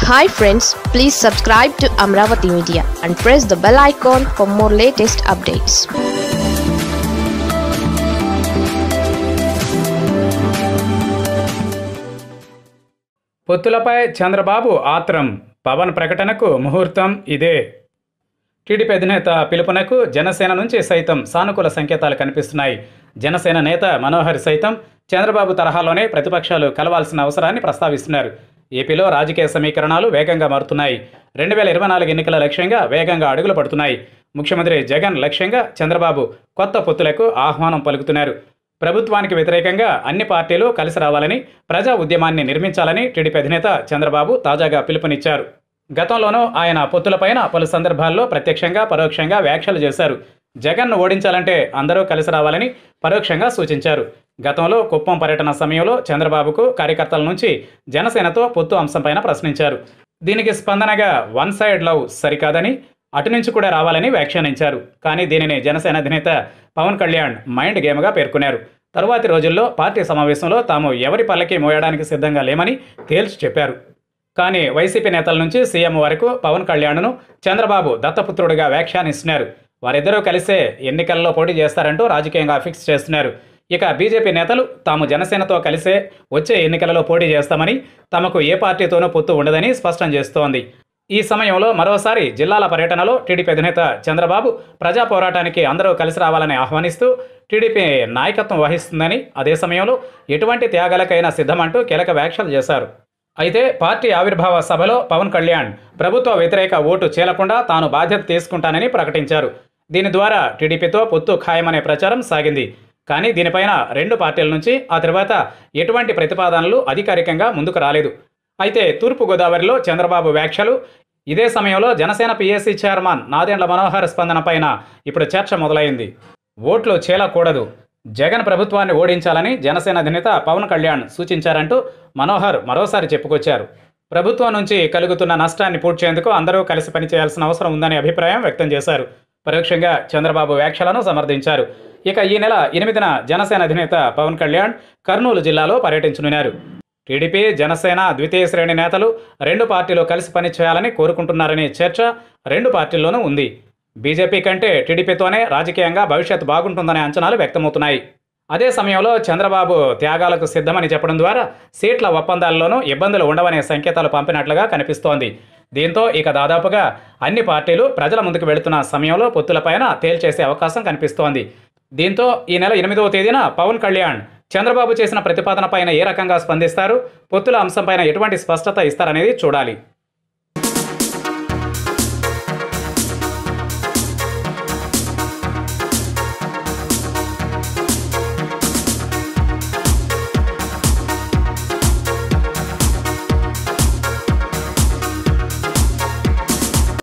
hi friends please subscribe to Amaravati media and press the bell icon for more latest updates పొత్తులపై చంద్రబాబు ఆత్రం పవన్ ప్రకటనకు ముహూర్తం ఇదే టీడీపీ అధినేత పిలుపునకు జనసేన నుంచి సైతం సానుకూల సంకేతాలు కనిపిస్తున్నాయి జనసేన నేత మనోహర్ సైతం చంద్రబాబు తరహాలోనే ప్రతిపక్షాలు కలవాల్సిన అవసరాన్ని ప్రస్తావిస్తున్నారు ఏపీలో రాజకీయ సమీకరణాలు వేగంగా మారుతున్నాయి రెండు వేల ఇరవై నాలుగు ఎన్నికల లక్ష్యంగా వేగంగా అడుగులు పడుతున్నాయి ముఖ్యమంత్రి జగన్ లక్ష్యంగా చంద్రబాబు కొత్త పొత్తులకు ఆహ్వానం పలుకుతున్నారు ప్రభుత్వానికి వ్యతిరేకంగా అన్ని పార్టీలు కలిసి రావాలని ప్రజా ఉద్యమాన్ని నిర్మించాలని టీడీపీ అధినేత చంద్రబాబు తాజాగా పిలుపునిచ్చారు గతంలోనూ ఆయన పొత్తులపైన పలు సందర్భాల్లో ప్రత్యక్షంగా పరోక్షంగా వ్యాఖ్యలు చేశారు జగన్ను ఓడించాలంటే అందరూ కలిసి రావాలని పరోక్షంగా సూచించారు గతంలో కుప్పం పర్యటన సమయంలో చంద్రబాబుకు కార్యకర్తల నుంచి జనసేనతో పొత్తు అంశంపైన ప్రశ్నించారు దీనికి స్పందనగా వన్ సైడ్ లవ్ సరికాదని అటు నుంచి కూడా రావాలని వ్యాఖ్యానించారు కానీ దీనిని జనసేన అధినేత పవన్ కళ్యాణ్ మైండ్ గేమ్గా పేర్కొన్నారు తరువాతి రోజుల్లో పార్టీ సమావేశంలో తాము ఎవరి పల్లకి మోయడానికి సిద్ధంగా లేమని తేల్చి చెప్పారు కానీ వైసీపీ నేతల నుంచి సీఎం వరకు పవన్ కళ్యాణ్ను చంద్రబాబు దత్తపుత్రుడిగా వ్యాఖ్యానిస్తున్నారు వారిద్దరూ కలిసే ఎన్నికల్లో పోటీ చేస్తారంటూ రాజకీయంగా ఫిక్స్ చేస్తున్నారు ఇక బీజేపీ నేతలు తాము జనసేనతో కలిసే వచ్చే ఎన్నికలలో పోటీ చేస్తామని తమకు ఏ పార్టీతోనూ పొత్తు ఉండదని స్పష్టం చేస్తోంది ఈ సమయంలో మరోసారి జిల్లాల పర్యటనలో టీడీపీ అధినేత చంద్రబాబు ప్రజా పోరాటానికి అందరూ కలిసి రావాలని ఆహ్వానిస్తూ టీడీపీ నాయకత్వం వహిస్తుందని అదే సమయంలో ఎటువంటి త్యాగాలకైనా సిద్ధమంటూ కీలక వ్యాఖ్యలు చేశారు అయితే పార్టీ ఆవిర్భావ సభలో పవన్ కళ్యాణ్ ప్రభుత్వ వ్యతిరేక ఓటు చేలకుండా తాను బాధ్యత తీసుకుంటానని ప్రకటించారు దీని ద్వారా టీడీపీతో పొత్తు ఖాయమనే ప్రచారం సాగింది కానీ దీనిపైన రెండు పార్టీల నుంచి ఆ తర్వాత ఎటువంటి ప్రతిపాదనలు అధికారికంగా ముందుకు రాలేదు అయితే తూర్పుగోదావరిలో చంద్రబాబు వ్యాఖ్యలు ఇదే సమయంలో జనసేన పీఎస్సీ చైర్మన్ నాదెండ్ల మనోహర్ స్పందన పైన ఇప్పుడు చర్చ మొదలైంది ఓట్లు చేలకూడదు జగన్ ప్రభుత్వాన్ని ఓడించాలని జనసేన అధినేత పవన్ కళ్యాణ్ సూచించారంటూ మనోహర్ మరోసారి చెప్పుకొచ్చారు ప్రభుత్వం నుంచి కలుగుతున్న నష్టాన్ని పూడ్చేందుకు అందరూ కలిసి పనిచేయాల్సిన అవసరం ఉందనే అభిప్రాయం వ్యక్తం చేశారు పరోక్షంగా చంద్రబాబు వ్యాఖ్యలను సమర్థించారు ఇక ఈ నెల ఎనిమిదిన జనసేన అధినేత పవన్ కళ్యాణ్ కర్నూలు జిల్లాలో పర్యటించనున్నారు టీడీపీ జనసేన ద్వితీయ శ్రేణి నేతలు రెండు పార్టీలు కలిసి పనిచేయాలని కోరుకుంటున్నారనే చర్చ రెండు పార్టీల్లోనూ ఉంది బీజేపీ కంటే టీడీపీతోనే రాజకీయంగా భవిష్యత్ బాగుంటుందనే అంచనాలు వ్యక్తమవుతున్నాయి అదే సమయంలో చంద్రబాబు త్యాగాలకు సిద్ధమని చెప్పడం ద్వారా సీట్ల ఒప్పందాల్లోనూ ఇబ్బందులు ఉండవనే సంకేతాలు పంపినట్లుగా కనిపిస్తోంది దీంతో ఇక దాదాపుగా అన్ని పార్టీలు ప్రజల ముందుకు వెళుతున్న సమయంలో పొత్తులపైన తేల్చేసే అవకాశం కనిపిస్తోంది దీంతో ఈ నెల ఎనిమిదవ తేదీన పవన్ కళ్యాణ్ చంద్రబాబు చేసిన ప్రతిపాదనపైన ఏ రకంగా స్పందిస్తారు పొత్తుల అంశంపైన ఎటువంటి స్పష్టత ఇస్తారనేది చూడాలి